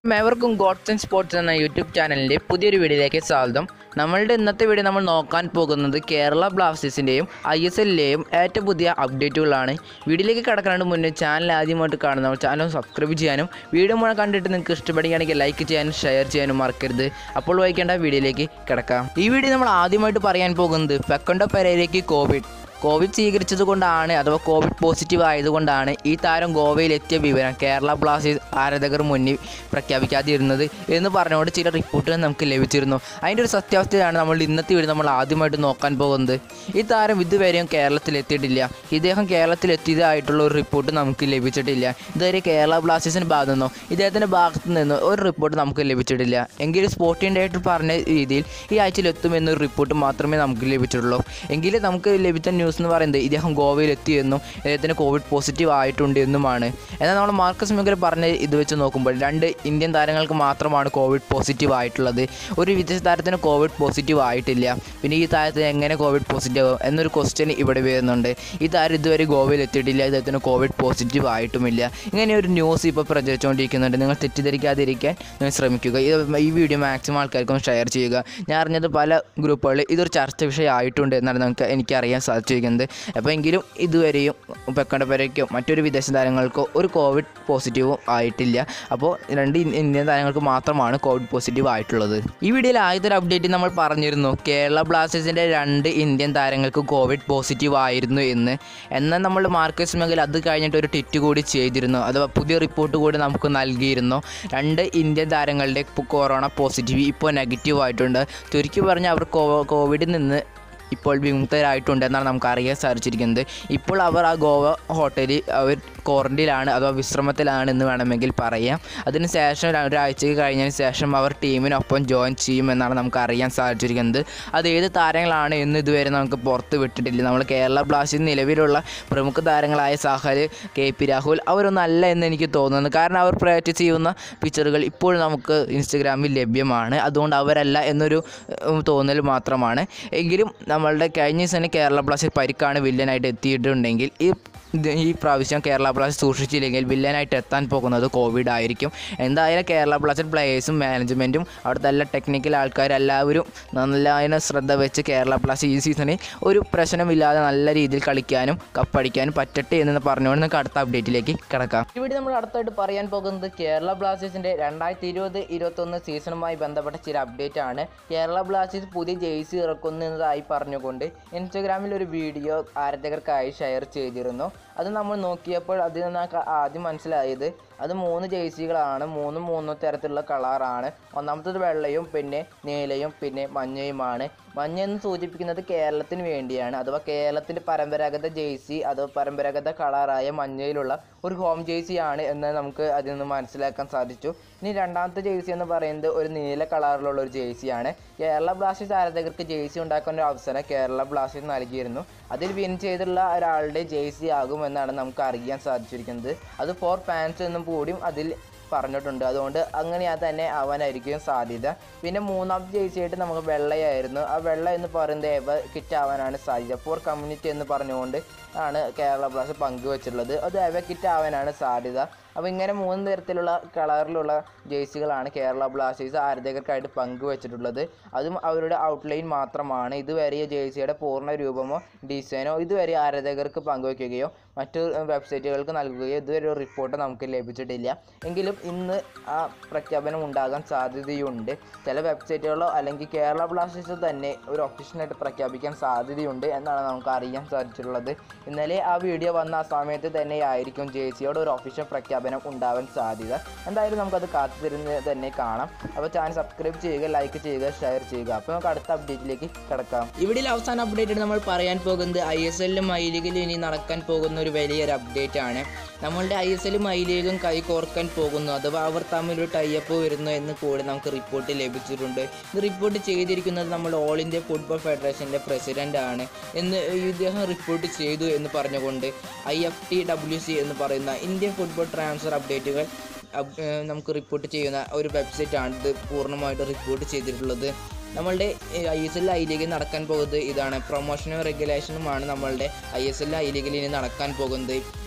ഏവർക്കും gods and sports എന്ന YouTube ചാനലിൻ്റെ പുതിയൊരു വീഡിയോയിലേക്ക് സ്വാഗതം നമ്മളുടെ ഇന്നത്തെ വീഡിയോ നമ്മൾ നോക്കാൻ പോകുന്നത് കേരള ബ്ലാസ്റ്റേഴ്സിൻ്റെയും ഐ എസ് എല്ലിലെയും ഏറ്റവും പുതിയ അപ്ഡേറ്റുകളാണ് വീഡിയോയിലേക്ക് കിടക്കാണ്ട് മുന്നേ ചാനൽ ആദ്യമായിട്ട് കാണുന്നവർ ചാനൽ സബ്സ്ക്രൈബ് ചെയ്യാനും വീഡിയോ മുഴുവൻ കണ്ടിട്ട് നിങ്ങൾക്ക് ഇഷ്ടപ്പെടുകയാണെങ്കിൽ ലൈക്ക് ചെയ്യാനും ഷെയർ ചെയ്യാനും മറക്കരുത് അപ്പോൾ വായിക്കേണ്ട വീഡിയോയിലേക്ക് കിടക്കാം ഈ വീഡിയോ നമ്മൾ ആദ്യമായിട്ട് പറയാൻ പോകുന്നത് ഫെക്കണ്ടോ പെരയിലേക്ക് കോവിഡ് കോവിഡ് സ്വീകരിച്ചത് കൊണ്ടാണ് അഥവാ കോവിഡ് പോസിറ്റീവ് ആയതുകൊണ്ടാണ് ഈ താരം ഗോവയിലെത്തിയ വിവരം കേരള ബ്ലാസ്റ്റേഴ്സ് ആരാധകർ മുന്നിൽ പ്രഖ്യാപിക്കാതിരുന്നത് എന്ന് പറഞ്ഞുകൊണ്ട് ചില റിപ്പോർട്ടുകൾ നമുക്ക് ലഭിച്ചിരുന്നു അതിൻ്റെ ഒരു സത്യാവസ്ഥയാണ് നമ്മൾ ഇന്നത്തെ വീഡിയോ നമ്മൾ ആദ്യമായിട്ട് നോക്കാൻ പോകുന്നത് ഈ താരം ഇതുവരെയും കേരളത്തിലെത്തിയിട്ടില്ല ഇദ്ദേഹം കേരളത്തിലെത്തിയതായിട്ടുള്ള ഒരു റിപ്പോർട്ട് നമുക്ക് ലഭിച്ചിട്ടില്ല ഇതുവരെ കേരള ബ്ലാസ്റ്റേഴ്സിന് ഭാഗത്തു നിന്നോ ഇദ്ദേഹത്തിൻ്റെ ഭാഗത്തു നിന്നോ ഒരു റിപ്പോർട്ട് നമുക്ക് ലഭിച്ചിട്ടില്ല എങ്കിലും സ്പോർട്ടിംഗ് ഡയറക്ടർ പറഞ്ഞ രീതിയിൽ ഈ ആഴ്ചയിൽ എത്തുമെന്നൊരു റിപ്പോർട്ട് മാത്രമേ നമുക്ക് ലഭിച്ചിട്ടുള്ളൂ എങ്കിലും നമുക്ക് ലഭിച്ച ന്യൂസ് എന്ന് പറയുന്നത് ഇദ്ദേഹം ഗോവയിൽ എത്തിയെന്നും ഇദ്ദേഹത്തിന് കോവിഡ് പോസിറ്റീവ് ആയിട്ടുണ്ട് എന്നുമാണ് എന്നാൽ നമ്മൾ മാർക്കസ് മെഗർ പറഞ്ഞ ഇത് വെച്ച് നോക്കുമ്പോൾ രണ്ട് ഇന്ത്യൻ താരങ്ങൾക്ക് മാത്രമാണ് കോവിഡ് പോസിറ്റീവ് ആയിട്ടുള്ളത് ഒരു വിദേശ താരത്തിന് കോവിഡ് പോസിറ്റീവ് ആയിട്ടില്ല പിന്നെ ഈ താരത്തിന് എങ്ങനെ കോവിഡ് പോസിറ്റീവ് ആവും എന്നൊരു ക്വസ്റ്റ്യൻ ഇവിടെ വരുന്നുണ്ട് ഈ താരം ഇതുവരെ ഗോവയിൽ എത്തിയിട്ടില്ല ഇദ്ദേഹത്തിന് കോവിഡ് പോസിറ്റീവ് ആയിട്ടുമില്ല ഇങ്ങനെ ഒരു ന്യൂസ് ഇപ്പോൾ പ്രചരിച്ചുകൊണ്ടിരിക്കുന്നുണ്ട് നിങ്ങൾ തെറ്റിദ്ധരിക്കാതിരിക്കാൻ നിങ്ങൾ ശ്രമിക്കുക ഇത് ഈ വീഡിയോ മാക്സിമം ആൾക്കാർക്കും ഷെയർ ചെയ്യുക ഞാൻ അറിഞ്ഞത് പല ഗ്രൂപ്പുകളിൽ ഇതൊരു ചർച്ച വിഷയമായിട്ടുണ്ട് എന്നാണ് നമുക്ക് എനിക്കറിയാൻ സാധിച്ചിരിക്കുന്നത് അപ്പോൾ എങ്കിലും ഇതുവരെയും പെക്കണ്ടപ്പരയ്ക്കോ മറ്റൊരു വിദേശ താരങ്ങൾക്കോ ഒരു കോവിഡ് പോസിറ്റീവും ആയിട്ടില്ല അപ്പോൾ രണ്ട് ഇൻ- ഇന്ത്യൻ താരങ്ങൾക്ക് മാത്രമാണ് കോവിഡ് പോസിറ്റീവ് ആയിട്ടുള്ളത് ഈ വീഡിയോയിൽ ആദ്യത്തെ ഒരു അപ്ഡേറ്റ് നമ്മൾ പറഞ്ഞിരുന്നു കേരള ബ്ലാസ്റ്റേഴ്സിൻ്റെ രണ്ട് ഇന്ത്യൻ താരങ്ങൾക്ക് കോവിഡ് പോസിറ്റീവ് ആയിരുന്നു എന്ന് എന്നാൽ നമ്മൾ മാർക്കസ് മേഖല അത് കഴിഞ്ഞിട്ട് ഒരു ട്വിറ്റ് കൂടി ചെയ്തിരുന്നു അഥവാ പുതിയ റിപ്പോർട്ട് കൂടി നമുക്ക് നൽകിയിരുന്നു രണ്ട് ഇന്ത്യൻ താരങ്ങളുടെ ഇപ്പോൾ കൊറോണ പോസിറ്റീവ് ഇപ്പോൾ നെഗറ്റീവ് ആയിട്ടുണ്ട് ചുരുക്കി പറഞ്ഞാൽ അവർ കോ- കോവിഡിൽ നിന്ന് ഇപ്പോൾ വിമുക്തരായിട്ടുണ്ട് എന്നാണ് നമുക്ക് അറിയാൻ സാധിച്ചിരിക്കുന്നത് ഇപ്പോൾ അവർ ആ ഗോവ ഹോട്ടലിൽ അവർ ക്വാറൻറ്റീനിലാണ് അഥവാ വിശ്രമത്തിലാണ് എന്ന് വേണമെങ്കിൽ പറയാം അതിന് ശേഷം ഒരാഴ്ചയ്ക്ക് കഴിഞ്ഞതിന് ശേഷം അവർ ടീമിനൊപ്പം ജോയിൻ ചെയ്യുമെന്നാണ് നമുക്ക് അറിയാൻ സാധിച്ചിരിക്കുന്നത് അത് ഏത് താരങ്ങളാണ് എന്ന് ഇതുവരെ നമുക്ക് പുറത്ത് വിട്ടിട്ടില്ല നമ്മൾ കേരള ബ്ലാസ്റ്റേഴ്സ് നിലവിലുള്ള പ്രമുഖ താരങ്ങളായ സാഹൽ കെ പി രാഹുൽ അവരൊന്നും അല്ല എന്ന് എനിക്ക് തോന്നുന്നു കാരണം അവർ പ്രാക്ടീസ് ചെയ്യുന്ന പിക്ചറുകൾ ഇപ്പോൾ നമുക്ക് ഇൻസ്റ്റഗ്രാമിൽ ലഭ്യമാണ് അതുകൊണ്ട് അവരല്ല എന്നൊരു ഉം, തോന്നൽ മാത്രമാണ് എങ്കിലും നമ്മളുടെ കഴിഞ്ഞ സീസണിൽ കേരള ബ്ലാസ്റ്റേഴ്സ് പരിക്കാണ് വില്ലനായിട്ട് എത്തിയിട്ടുണ്ടെങ്കിൽ ഈ ഇത് ഈ പ്രാവശ്യം കേരള ബ്ലാസ്റ്റേഴ്സ് സൂക്ഷിച്ചില്ലെങ്കിൽ വില്ലനായിട്ട് എത്താൻ പോകുന്നത് കോവിഡ് ആയിരിക്കും എന്തായാലും കേരള ബ്ലാസ്റ്റേഴ്സ് പ്ലേയേഴ്സും മാനേജ്മെൻറ്റും അവിടുത്തെ എല്ലാ ടെക്നിക്കൽ ആൾക്കാരെല്ലാവരും നല്ല ശ്രദ്ധ വെച്ച് കേരള ബ്ലാസ്റ്റേഴ്സ് ഈ സീസണിൽ ഒരു പ്രശ്നമില്ലാതെ നല്ല രീതിയിൽ കളിക്കാനും കപ്പടിക്കാനും പറ്റട്ടെ എന്ന് പറഞ്ഞുകൊണ്ട് നമുക്ക് അടുത്ത അപ്ഡേറ്റിലേക്ക് കിടക്കാം ഇവിടെ നമ്മൾ അടുത്തായിട്ട് പറയാൻ പോകുന്നത് കേരള ബ്ലാസ്റ്റേഴ്സിൻ്റെ രണ്ടായിരത്തി ഇരുപത് ഇരുപത്തൊന്ന് സീസണുമായി ബന്ധപ്പെട്ട ചില അപ്ഡേറ്റ് ആണ് കേരള ബ്ലാസ്റ്റേഴ്സ് പുതിയ ജേഴ്സി ഇറക്കുന്നതായി പറഞ്ഞുകൊണ്ട് ഇൻസ്റ്റഗ്രാമിൽ ഒരു വീഡിയോ ആരാധകർക്കായി ഷെയർ ചെയ്തിരുന്നു അത് നമ്മൾ നോക്കിയപ്പോൾ അതിൽ നിന്ന് ക- ആദ്യം മനസ്സിലായത് അത് മൂന്ന് ജേഴ്സികളാണ് മൂന്നും മൂന്ന് തരത്തിലുള്ള കളറാണ് ഒന്നാമത്തത് വെള്ളയും പിന്നെ നീലയും പിന്നെ മഞ്ഞയുമാണ് മഞ്ഞ എന്ന് സൂചിപ്പിക്കുന്നത് കേരളത്തിന് വേണ്ടിയാണ് അഥവാ കേരളത്തിൻ്റെ പരമ്പരാഗത ജേഴ്സി അഥവാ പരമ്പരാഗത കളറായ മഞ്ഞയിലുള്ള ഒരു ഹോം ജേഴ്സിയാണ് എന്ന് നമുക്ക് അതിൽ നിന്ന് മനസ്സിലാക്കാൻ സാധിച്ചു ഇനി രണ്ടാമത്തെ ജേഴ്സി എന്ന് പറയുന്നത് ഒരു നീല കളറിലുള്ള ഒരു ജേഴ്സിയാണ് കേരള ബ്ലാസ്റ്റേഴ്സ് ആരാധകർക്ക് ജേഴ്സി ഉണ്ടാക്കാൻ ഒരു അവസരം കേരള ബ്ലാസ്റ്റേഴ്സ് നൽകിയിരുന്നു അതിൽ വിൻ ചെയ്തിട്ടുള്ള ഒരാളുടെ ജേഴ്സി ആകുമെന്നാണ് നമുക്ക് അറിയാൻ സാധിച്ചിരിക്കുന്നത് അത് ഫോർ ഫാൻസ് എന്നും കൂടിയും അതിൽ പറഞ്ഞിട്ടുണ്ട് അതുകൊണ്ട് അങ്ങനെ അത് തന്നെ ആവാനായിരിക്കും സാധ്യത പിന്നെ മൂന്നാമത്തെ ജേഴ്സിയായിട്ട് നമുക്ക് വെള്ളയായിരുന്നു ആ വെള്ള എന്ന് പറയുന്നത് എവ കിറ്റ് ആവാനാണ് സാധ്യത ഫോർ കമ്മ്യൂണിറ്റി എന്ന് പറഞ്ഞുകൊണ്ട് ആണ് കേരള ബ്ലാസ്റ്റേഴ്സ് പങ്കുവച്ചിട്ടുള്ളത് അത് എവ കിറ്റ് ആവാനാണ് സാധ്യത അപ്പോൾ ഇങ്ങനെ മൂന്ന് തരത്തിലുള്ള കളറിലുള്ള ജേഴ്സികളാണ് കേരള ബ്ലാസ്റ്റേഴ്സ് ആരാധകർക്കായിട്ട് പങ്കുവച്ചിട്ടുള്ളത് അതും അവരുടെ ഔട്ട്ലൈൻ മാത്രമാണ് ഇതുവരെ ഈ ജേഴ്സിയുടെ പൂർണ്ണ രൂപമോ ഡിസൈനോ ഇതുവരെ ആരാധകർക്ക് പങ്കുവയ്ക്കുകയോ മറ്റു വെബ്സൈറ്റുകൾക്ക് നൽകുകയോ ഇതുവരെ ഒരു റിപ്പോർട്ട് നമുക്ക് ലഭിച്ചിട്ടില്ല എങ്കിലും ഇന്ന് ആ പ്രഖ്യാപനം ഉണ്ടാകാൻ സാധ്യതയുണ്ട് ചില വെബ്സൈറ്റുകളോ അല്ലെങ്കിൽ കേരള ബ്ലാസ്റ്റേഴ്സ് തന്നെ ഒരു ഒഫീഷ്യലായിട്ട് പ്രഖ്യാപിക്കാൻ സാധ്യതയുണ്ട് എന്നാണ് നമുക്ക് അറിയാൻ സാധിച്ചിട്ടുള്ളത് ഇന്നലെ ആ വീഡിയോ വന്ന ആ സമയത്ത് തന്നെ ആയിരിക്കും ജേഴ്സിയോട് ഒരു ഒഫീഷ്യൽ പ്രഖ്യാപനം ഉണ്ടാവാൻ സാധ്യത എന്തായാലും നമുക്കത് കാത്തിരുന്ന് തന്നെ കാണാം അപ്പോൾ ചാനൽ സബ്സ്ക്രൈബ് ചെയ്യുക ലൈക്ക് ചെയ്യുക ഷെയർ ചെയ്യുക അപ്പോൾ നമുക്ക് അടുത്ത അപ്ഡേറ്റിലേക്ക് കിടക്കാം ഇവിടെ അവസാന അപ്ഡേറ്റ് നമ്മൾ പറയാൻ പോകുന്നത് ഐ എസ് എല്ലും ഐ ലീഗിലും ഇനി നടക്കാൻ പോകുന്ന ഒരു വലിയൊരു അപ്ഡേറ്റ് ആണ് നമ്മളുടെ ഐ എസ് എല്ലും ഐ ലീഗും കൈ കോർക്കാൻ പോകുന്നു അഥവാ അവർ തമ്മിൽ ഒരു ടൈപ്പ് വരുന്നു എന്ന് കൂടി നമുക്ക് റിപ്പോർട്ട് ലഭിച്ചിട്ടുണ്ട് ഇത് റിപ്പോർട്ട് ചെയ്തിരിക്കുന്നത് നമ്മൾ ഓൾ ഇന്ത്യ ഫുട്ബോൾ ഫെഡറേഷൻ്റെ പ്രസിഡൻ്റ് ആണ് എന്ന് ഇദ്ദേഹം റിപ്പോർട്ട് ചെയ്തു എന്ന് പറഞ്ഞുകൊണ്ട് I F T W C എന്ന് പറയുന്ന ഇന്ത്യൻ ഫുട്ബോൾ ട്രാൻസ്ഫർ അപ്ഡേറ്റുകൾ അപ്- ഏഹ് നമുക്ക് റിപ്പോർട്ട് ചെയ്യുന്ന ഒരു വെബ്സൈറ്റാണ് ഇത് പൂർണ്ണമായിട്ട് റിപ്പോർട്ട് ചെയ്തിട്ടുള്ളത് നമ്മളുടെ ഐ എസ് എൽ ഐ ലീഗിൽ നടക്കാൻ പോകുന്നത് ഇതാണ് പ്രൊമോഷനും റെഗുലേഷനുമാണ് നമ്മളുടെ ഐ എസ് എൽ ഐ ലീഗിൽ ഇനി നടക്കാൻ പോകുന്നത്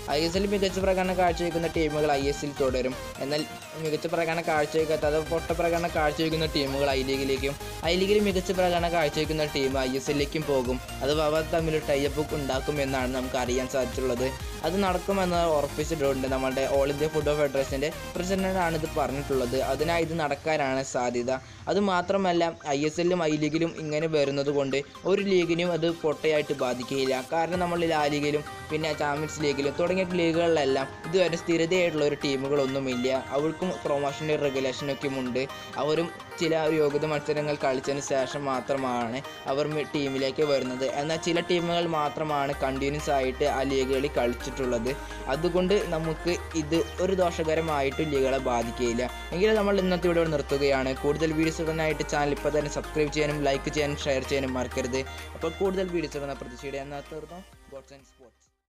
ഐ എസ് എൽ മികച്ച പ്രകടനം കാഴ്ചവെക്കുന്ന ടീമുകൾ ഐ എസ് എൽ തുടരും എന്നാൽ മികച്ച പ്രകടനം കാഴ്ചവെക്കാത്ത അത് പൊട്ട പ്രകടനം കാഴ്ചവെക്കുന്ന ടീമുകൾ ഐ ലീഗിലേക്കും ഐ ലീഗിൽ മികച്ച പ്രകടനം കാഴ്ചവെക്കുന്ന ടീം ഐ എസ് എല്ലിലേക്കും പോകും അത് അവർ തമ്മിൽ ടൈപ്പ് ഉണ്ടാക്കുമെന്നാണ് നമുക്ക് അറിയാൻ സാധിച്ചിട്ടുള്ളത് അത് നടക്കുമെന്ന് ഉറപ്പിച്ചിട്ടുണ്ട് നമ്മുടെ ഓൾ ഇന്ത്യ ഫുട്ബോൾ ഫെഡറേഷൻ്റെ പ്രസിഡന്റാണ് ഇത് പറഞ്ഞിട്ടുള്ളത് അതിനായി ഇത് നടക്കാനാണ് സാധ്യത അത് മാത്രമല്ല ഐ എസ് എല്ലും ഐ ലീഗിലും ഇങ്ങനെ വരുന്നത് കൊണ്ട് ഒരു ലീഗിനും അത് പൊട്ടയായിട്ട് ബാധിക്കുകയില്ല കാരണം നമ്മൾ ലാ ലീഗിലും പിന്നെ ചാമ്പ്യൻസ് ലീഗിലും തുടങ്ങിയ ലീഗുകളിലെല്ലാം ഇതുവരെ സ്ഥിരതയായിട്ടുള്ള ഒരു ടീമുകളൊന്നുമില്ല അവർക്കും പ്രൊമോഷൻ്റെ റെഗുലേഷനൊക്കെ ഉണ്ട് അവരും ചില യോഗ്യത മത്സരങ്ങൾ കളിച്ചതിന് ശേഷം മാത്രമാണ് അവർ മി- ടീമിലേക്ക് വരുന്നത് എന്നാൽ ചില ടീമുകൾ മാത്രമാണ് കണ്ടിന്യൂസ് ആയിട്ട് ആ ലീഗുകളിൽ കളിച്ചിട്ടുള്ളത് അതുകൊണ്ട് നമുക്ക് ഇത് ഒരു ദോഷകരമായിട്ട് ലീഗുകളെ ബാധിക്കുകയില്ല എങ്കിലും നമ്മൾ ഇന്നത്തെ വീഡിയോ നിർത്തുകയാണ് കൂടുതൽ വീഡിയോസ് ഉടനായിട്ട് ചാനൽ ഇപ്പോൾ തന്നെ സബ്സ്ക്രൈബ് ചെയ്യാനും ലൈക്ക് ചെയ്യാനും ഷെയർ ചെയ്യാനും മറക്കരുത് അപ്പോൾ കൂടുതൽ വീഡിയോസ് ഇടുന്ന പ്രതീക്ഷയുടെ എന്നാൽ തീർന്നു ഗോഡ്സ് ആൻഡ് സ്പോർട്സ്